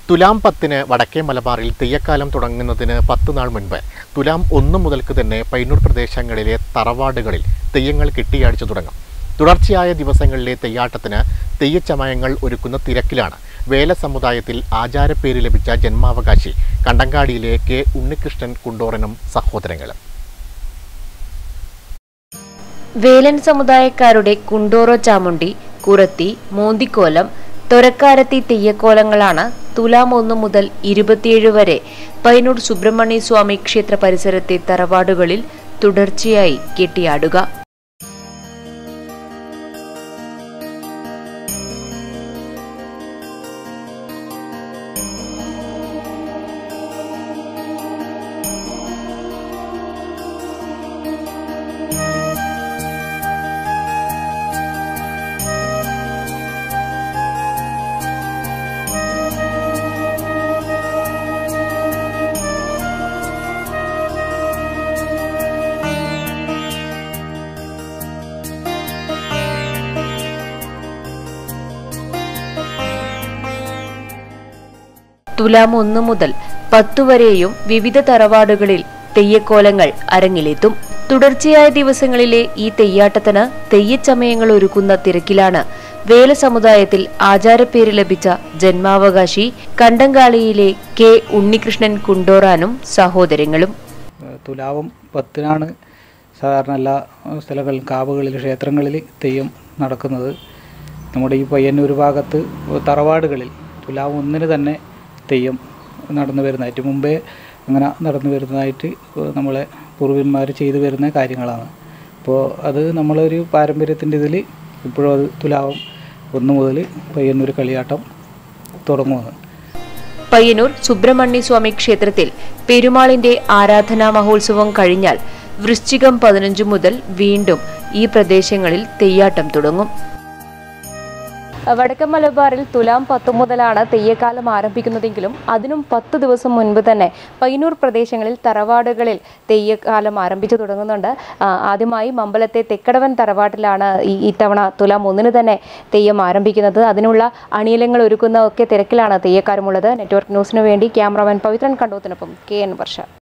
തുലാം പത്തിന് വടക്കേ മലബാറിൽ തെയ്യക്കാലം തുടങ്ങുന്നതിന് പത്ത് നാൾ മുൻപ് തുലാം ഒന്ന് മുതൽക്ക് തന്നെ പൈനൂർ പ്രദേശങ്ങളിലെ തറവാടുകളിൽ തെയ്യങ്ങൾ കെട്ടിയാടിച്ചു തുടങ്ങും തുടർച്ചയായ ദിവസങ്ങളിലെ തെയ്യാട്ടത്തിന് തെയ്യച്ചമയങ്ങൾ ഒരുക്കുന്ന തിരക്കിലാണ് വേല സമുദായത്തിൽ ആചാരപ്പേര് ലഭിച്ച ജന്മാവകാശി കണ്ടങ്കാടിയിലെ കെ ഉണ്ണികൃഷ്ണൻ കുണ്ടോറനും സഹോദരങ്ങളും വേലൻ സമുദായക്കാരുടെ കുണ്ടോറോ ചാമുണ്ടി കുറത്തി മോന്തിക്കോലം തൊരക്കാരത്തി തെയ്യക്കോലങ്ങളാണ് തുലാം ഒന്ന് മുതൽ ഇരുപത്തിയേഴ് വരെ പൈനൂർ സുബ്രഹ്മണ്യ സ്വാമി ക്ഷേത്ര പരിസരത്തെ തറവാടുകളിൽ തുടർച്ചയായി കെട്ടിയാടുക തുലാം ഒന്ന് മുതൽ പത്തു വരെയും വിവിധ തറവാടുകളിൽ തെയ്യക്കോലങ്ങൾ അരങ്ങിലെത്തും തുടർച്ചയായ ദിവസങ്ങളിലെ ഈ തെയ്യാട്ടത്തിന് തെയ്യച്ചമയങ്ങൾ ഒരുക്കുന്ന തിരക്കിലാണ് വേല സമുദായത്തിൽ ആചാരപ്പേര് ലഭിച്ച ജന്മാവകാശി കണ്ടങ്കാളിയിലെ കെ ഉണ്ണികൃഷ്ണൻ കുണ്ടോറാനും സഹോദരങ്ങളും തുലാവും പത്തിനാണ് സാധാരണ എല്ലാ സ്ഥലങ്ങളിലും കാവുകളിൽ ക്ഷേത്രങ്ങളിൽ തെയ്യം നടക്കുന്നത് നമ്മുടെ ഈ പയ്യന്നൂർ ഭാഗത്ത് തറവാടുകളിൽ തുലാവ് ഒന്നിന് തന്നെ തെയ്യം നടന്നു വരുന്നതായിട്ട് മുമ്പേ അങ്ങനെ നടന്നു വരുന്നതായിട്ട് നമ്മളെ പൂർവികന്മാർ ചെയ്തു വരുന്ന കാര്യങ്ങളാണ് അപ്പോൾ അത് നമ്മളൊരു പാരമ്പര്യത്തിൻ്റെ ഇതിൽ ഇപ്പോഴും അത് തുലാവും ഒന്ന് മുതൽ പയ്യന്നൂർ കളിയാട്ടം തുടങ്ങുന്നത് പയ്യന്നൂർ സുബ്രഹ്മണ്യ സ്വാമി ക്ഷേത്രത്തിൽ പെരുമാളിന്റെ ആരാധനാ മഹോത്സവം കഴിഞ്ഞാൽ വൃശ്ചികം പതിനഞ്ച് മുതൽ വീണ്ടും ഈ പ്രദേശങ്ങളിൽ തെയ്യാട്ടം തുടങ്ങും വടക്കൻ മലബാറിൽ തുലാം പത്ത് മുതലാണ് തെയ്യക്കാലം ആരംഭിക്കുന്നതെങ്കിലും അതിനും പത്ത് ദിവസം മുൻപ് തന്നെ പയ്യന്നൂർ പ്രദേശങ്ങളിൽ തറവാടുകളിൽ തെയ്യക്കാലം ആരംഭിച്ചു തുടങ്ങുന്നുണ്ട് ആ, ആദ്യമായി മമ്പലത്തെ തെക്കടവൻ തറവാട്ടിലാണ് ഈ ഇത്തവണ തുലാം ഒന്നിന് തന്നെ തെയ്യം ആരംഭിക്കുന്നത് അതിനുള്ള അണിയലങ്ങൾ ഒരുക്കുന്ന ഒക്കെ തിരക്കിലാണ് തെയ്യക്കാരുമുള്ളത് നെറ്റ്വർക്ക് ന്യൂസിനു വേണ്ടി ക്യാമറമാൻ പവിത്രൻ കണ്ടോത്തിനൊപ്പം കെ എൻ വർഷ